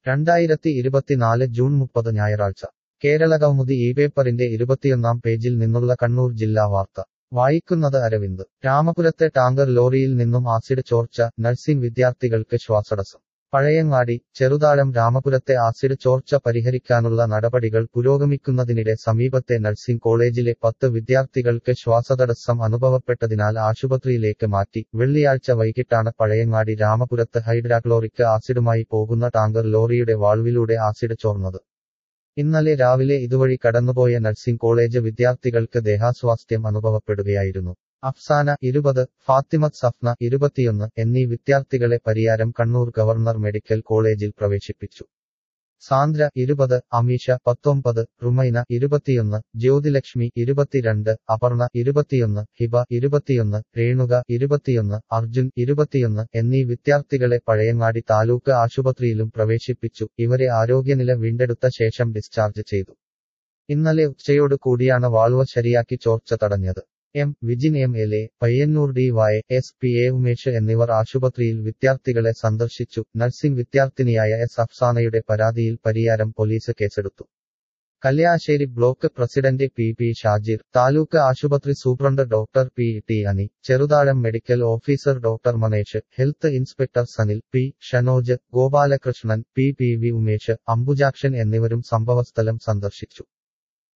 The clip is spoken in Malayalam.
രണ്ടായിരത്തി ഇരുപത്തിനാല് ജൂൺ മുപ്പത് ഞായറാഴ്ച കേരളകൗമുദി ഈ പേപ്പറിന്റെ ഇരുപത്തിയൊന്നാം പേജിൽ നിന്നുള്ള കണ്ണൂർ ജില്ലാ വാർത്ത വായിക്കുന്നത് അരവിന്ദ് രാമപുരത്തെ ടാങ്കർ ലോറിയിൽ നിന്നും ആസിഡ് ചോർച്ച നഴ്സിംഗ് വിദ്യാർത്ഥികൾക്ക് ശ്വാസടസ്സം പഴയങ്ങാടി ചെറുതാഴം രാമപുരത്തെ ആസിഡ് ചോർച്ച പരിഹരിക്കാനുള്ള നടപടികൾ പുരോഗമിക്കുന്നതിനിടെ സമീപത്തെ നഴ്സിംഗ് കോളേജിലെ പത്ത് വിദ്യാർത്ഥികൾക്ക് ശ്വാസതടസ്സം അനുഭവപ്പെട്ടതിനാൽ ആശുപത്രിയിലേക്ക് മാറ്റി വെള്ളിയാഴ്ച വൈകിട്ടാണ് പഴയങ്ങാടി രാമപുരത്ത് ഹൈഡ്രാക്ലോറിക് ആസിഡുമായി പോകുന്ന ടാങ്കർ ലോറിയുടെ വാൾവിലൂടെ ആസിഡ് ചോർന്നത് ഇന്നലെ രാവിലെ ഇതുവഴി കടന്നുപോയ നഴ്സിംഗ് കോളേജ് വിദ്യാർത്ഥികൾക്ക് ദേഹാസ്വാസ്ഥ്യം അനുഭവപ്പെടുകയായിരുന്നു അഫ്സാന ഇരുപത് ഫാത്തിമത്ത് സഫ്ന ഇരുപത്തിയൊന്ന് എന്നീ വിദ്യാർത്ഥികളെ പരിയാരം കണ്ണൂർ ഗവർണർ മെഡിക്കൽ കോളേജിൽ പ്രവേശിപ്പിച്ചു സാന്ദ്ര ഇരുപത് അമീഷ പത്തൊമ്പത് റുമൈന ഇരുപത്തിയൊന്ന് ജ്യോതിലക്ഷ്മി ഇരുപത്തിരണ്ട് അപർണ ഇരുപത്തിയൊന്ന് ഹിബ ഇരുപത്തിയൊന്ന് രേണുക ഇരുപത്തിയൊന്ന് അർജുൻ ഇരുപത്തിയൊന്ന് എന്നീ വിദ്യാർത്ഥികളെ പഴയങ്ങാടി താലൂക്ക് ആശുപത്രിയിലും പ്രവേശിപ്പിച്ചു ഇവരെ ആരോഗ്യനില വീണ്ടെടുത്ത ശേഷം ഡിസ്ചാർജ് ചെയ്തു ഇന്നലെ ഉച്ചയോട് കൂടിയാണ് വാൾവ് ശരിയാക്കി ചോർച്ച തടഞ്ഞത് M Vijin M L A Payyanur D Y S P A Umesh എന്നിവർ ആശുപത്രിയിൽ വിദ്യാർത്ഥികളെ സന്ദർശിച്ചു നഴ്സിംഗ് വിദ്യാർത്ഥിനിയായ എസ് അഫ്സാനയുടെ പരാതിയിൽ പരിയാരം പോലീസ് കേസെടുത്തു Kalliasseri block president P P Shajir taluk ആശുപത്രി superintendent doctor P T Ani Cheruthazham medical officer doctor Manesh health inspector Sanil P Shanoj Gopalakrishnan P P V Umesh Ambujakshan എന്നിവരും സംഭവസ്ഥലം സന്ദർശിച്ചു